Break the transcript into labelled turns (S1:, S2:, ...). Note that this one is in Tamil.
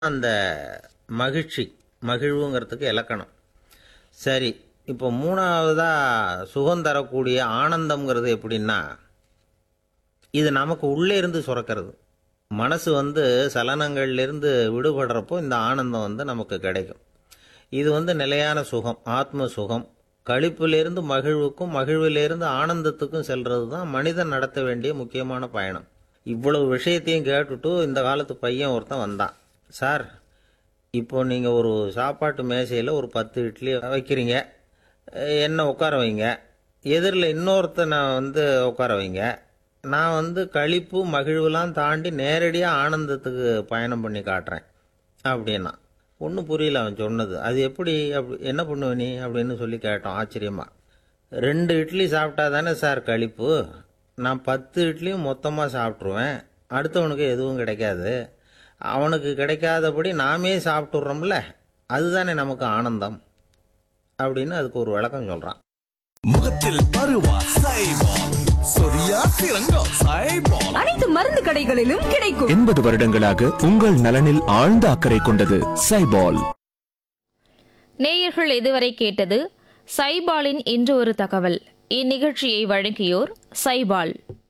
S1: அந்த மகிழ்ச்சி மகிழ்வுங்கிறதுக்கு இலக்கணம் சரி இப்போ மூணாவதாக சுகம் தரக்கூடிய ஆனந்தம்ங்கிறது எப்படின்னா இது நமக்கு உள்ளே இருந்து சுரக்கிறது மனசு வந்து சலனங்கள்லேருந்து விடுபடுறப்போ இந்த ஆனந்தம் வந்து நமக்கு கிடைக்கும் இது வந்து நிலையான சுகம் ஆத்ம சுகம் களிப்பிலிருந்து மகிழ்வுக்கும் மகிழ்விலிருந்து ஆனந்தத்துக்கும் செல்றது தான் மனிதன் நடத்த வேண்டிய முக்கியமான பயணம் இவ்வளவு விஷயத்தையும் கேட்டுட்டு இந்த காலத்து பையன் ஒருத்தன் வந்தான் சார் இப்போ நீங்கள் ஒரு சாப்பாட்டு மேசையில் ஒரு பத்து இட்லி வைக்கிறீங்க என்ன உட்கார வைங்க எதிரில் இன்னொருத்தனை வந்து உட்கார வைங்க நான் வந்து களிப்பு மகிழ்வுலாம் தாண்டி நேரடியாக ஆனந்தத்துக்கு பயணம் பண்ணி காட்டுறேன் அப்படின்னா ஒன்றும் புரியல அவன் சொன்னது அது எப்படி அப்படி என்ன பண்ணுவ நீ அப்படின்னு சொல்லி கேட்டோம் ஆச்சரியமா ரெண்டு இட்லி சாப்பிட்டா தானே சார் களிப்பு நான் பத்து இட்லியும் மொத்தமாக சாப்பிட்ருவேன் அடுத்தவனுக்கு எதுவும் கிடைக்காது அவனுக்கு கிடைக்காதபடி நாமே சாப்பிட்டுறோம்ல அதுதானே நமக்கு ஆனந்தம் அப்படின்னு அதுக்கு ஒரு விளக்கம் சொல்கிறான்
S2: முகத்தில் பருவா சைபால் சொரியா சிறங்கோ சைபால்
S3: அனைத்து மருந்து கடைகளிலும் கிடைக்கும்
S4: எண்பது வருடங்களாக உங்கள் நலனில் ஆழ்ந்த அக்கறை கொண்டது சைபால்
S5: நேயர்கள் இதுவரை கேட்டது சைபாலின் இன்று ஒரு தகவல் இந்நிகழ்ச்சியை வழங்கியோர் சைபால்